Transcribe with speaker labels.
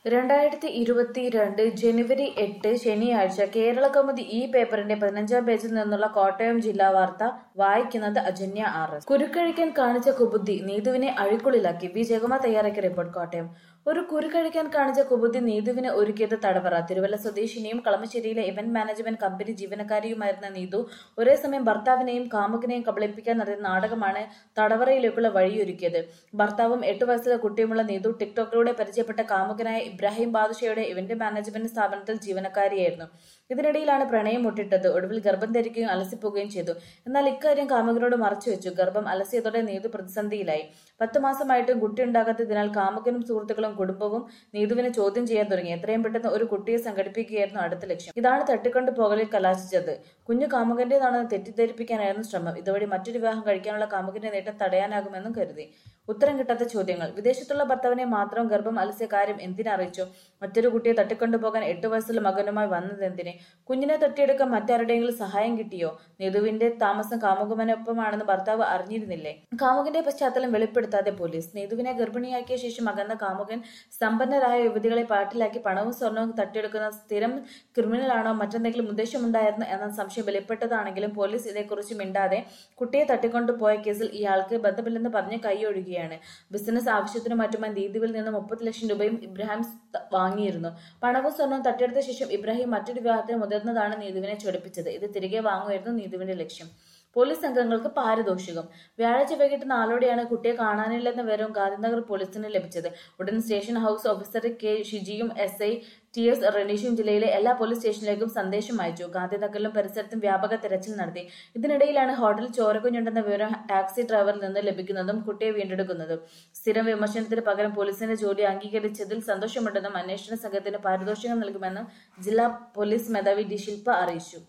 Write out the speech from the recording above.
Speaker 1: രണ്ടായിരത്തി ഇരുപത്തിരണ്ട് ജനുവരി എട്ട് ശനിയാഴ്ച കേരളകൗമുദി ഈ പേപ്പറിന്റെ പതിനഞ്ചാം പേജിൽ നിന്നുള്ള കോട്ടയം ജില്ലാ വാർത്ത വായിക്കുന്നത് അജന്യ ആർ എസ് കുരുക്കഴിക്കാൻ കാണിച്ച കുബുദ്ധി നീതുവിനെ അഴിക്കുള്ളിലാക്കി വി ജയകുമാർ തയ്യാറാക്കിയ റിപ്പോർട്ട് കോട്ടയം ഒരു കുരുക്കഴിക്കാൻ കാണിച്ച കുബുദ്ധി നീതുവിന് ഒരുക്കിയത് തടവറ തിരുവല്ല സ്വദേശിനിയും കളമശ്ശേരിയിലെ ഇവന്റ് മാനേജ്മെന്റ് കമ്പനി ജീവനക്കാരിയുമായിരുന്ന നീതു ഒരേ സമയം ഭർത്താവിനെയും കാമുകനെയും കബളിപ്പിക്കാൻ നടത്തിയ നാടകമാണ് തടവറയിലേക്കുള്ള വഴിയൊരുക്കിയത് ഭർത്താവും എട്ട് വയസ്സുള്ള കുട്ടിയുമുള്ള നീതു ടിക്ടോക്കിലൂടെ പരിചയപ്പെട്ട കാമുകനായ ഇബ്രാഹിം ബാദുഷയുടെ ഇവന്റ് മാനേജ്മെന്റ് സ്ഥാപനത്തിൽ ജീവനക്കാരിയായിരുന്നു ഇതിനിടയിലാണ് പ്രണയം മുട്ടിട്ടത് ഒടുവിൽ ഗർഭം ധരിക്കുകയും അലസിപ്പോവുകയും ചെയ്തു എന്നാൽ ഇക്കാര്യം കാമുകനോട് മറച്ചുവെച്ചു ഗർഭം അലസിയതോടെ നീതു പ്രതിസന്ധിയിലായി പത്ത് മാസമായിട്ടും കുട്ടിയുണ്ടാകാത്തതിനാൽ കാമുകനും സുഹൃത്തുക്കളും കുടുംബവും നീതുവിനെ ചോദ്യം ചെയ്യാൻ തുടങ്ങി എത്രയും പെട്ടെന്ന് ഒരു കുട്ടിയെ സംഘടിപ്പിക്കുകയായിരുന്നു അടുത്ത ലക്ഷ്യം ഇതാണ് തട്ടിക്കൊണ്ടു പോകലിൽ കലാശിച്ചത് കുഞ്ഞു കാമുകന്റേതാണെന്ന് തെറ്റിദ്ധരിപ്പിക്കാനായിരുന്നു ശ്രമം ഇതുവഴി മറ്റൊരു വിവാഹം കഴിക്കാനുള്ള കാമുകന്റെ നേട്ടം തടയാനാകുമെന്നും കരുതി ഉത്തരം കിട്ടാത്ത ചോദ്യങ്ങൾ വിദേശത്തുള്ള ഭർത്താവിനെ മാത്രം ഗർഭം അലസിയ കാര്യം എന്തിനറിയിച്ചു മറ്റൊരു കുട്ടിയെ തട്ടിക്കൊണ്ടുപോകാൻ എട്ട് വയസ്സുള്ള മകനുമായി വന്നത് എന്തിനെ കുഞ്ഞിനെ തട്ടിയെടുക്കാൻ മറ്റാരുടെയെങ്കിലും സഹായം കിട്ടിയോ നീതുവിന്റെ താമസം കാമുകമനൊപ്പമാണെന്ന് ഭർത്താവ് അറിഞ്ഞിരുന്നില്ലേ കാമുകന്റെ പശ്ചാത്തലം വെളിപ്പെടുത്താതെ പോലീസ് നീതുവിനെ ഗർഭിണിയാക്കിയ ശേഷം അകന്ന കാമുകൻ സമ്പന്നരായ യുവതികളെ പാട്ടിലാക്കി പണവും സ്വർണവും തട്ടിയെടുക്കുന്ന സ്ഥിരം ക്രിമിനലാണോ മറ്റെന്തെങ്കിലും ഉദ്ദേശമുണ്ടായിരുന്നു എന്ന സംശയം വെളിപ്പെട്ടതാണെങ്കിലും പോലീസ് ഇതേക്കുറിച്ച് മിണ്ടാതെ കുട്ടിയെ തട്ടിക്കൊണ്ടുപോയ കേസിൽ ഇയാൾക്ക് ബന്ധമില്ലെന്ന് പറഞ്ഞ് കൈയൊഴുകിയാണ് ബിസിനസ് ആവശ്യത്തിനും മറ്റുമായി ദീദുവിൽ നിന്ന് മുപ്പത് ലക്ഷം രൂപയും ഇബ്രാഹിം വാങ്ങിയിരുന്നു പണവും സ്വർണവും തട്ടിയെടുത്ത ശേഷം ഇബ്രാഹിം മറ്റൊരു വിവാഹത്തിന് മുതിർന്നതാണ് നീതുവിനെ ചൊടിപ്പിച്ചത് ഇത് തിരികെ വാങ്ങുമായിരുന്നു നീതുവിന്റെ ലക്ഷ്യം പോലീസ് അംഗങ്ങൾക്ക് പാരിതോഷികം വ്യാഴാഴ്ച വൈകിട്ട് നാലോടെയാണ് കുട്ടിയെ കാണാനില്ലെന്ന വിവരവും ഗാന്ധിനഗർ പോലീസിന് ലഭിച്ചത് ഉടൻ സ്റ്റേഷൻ ഹൌസ് ഓഫീസർ കെ ഷിജിയും എസ് ഐ ടി എസ് റനീഷും ജില്ലയിലെ എല്ലാ പോലീസ് സ്റ്റേഷനിലേക്കും സന്ദേശം അയച്ചു ഗാന്ധിനഗറിലും പരിസരത്തും വ്യാപക തെരച്ചിൽ നടത്തി ഇതിനിടയിലാണ് ഹോട്ടലിൽ ചോരക്കുഞ്ഞുണ്ടെന്ന വിവരം ടാക്സി ഡ്രൈവറിൽ നിന്ന് ലഭിക്കുന്നതും കുട്ടിയെ വീണ്ടെടുക്കുന്നതും സ്ഥിരം വിമർശനത്തിന് പകരം പോലീസിന്റെ ജോലി അംഗീകരിച്ചതിൽ സന്തോഷമുണ്ടെന്നും അന്വേഷണ സംഘത്തിന് പാരിതോഷികം നൽകുമെന്നും ജില്ലാ പോലീസ് മേധാവി ഡി ശില്പ അറിയിച്ചു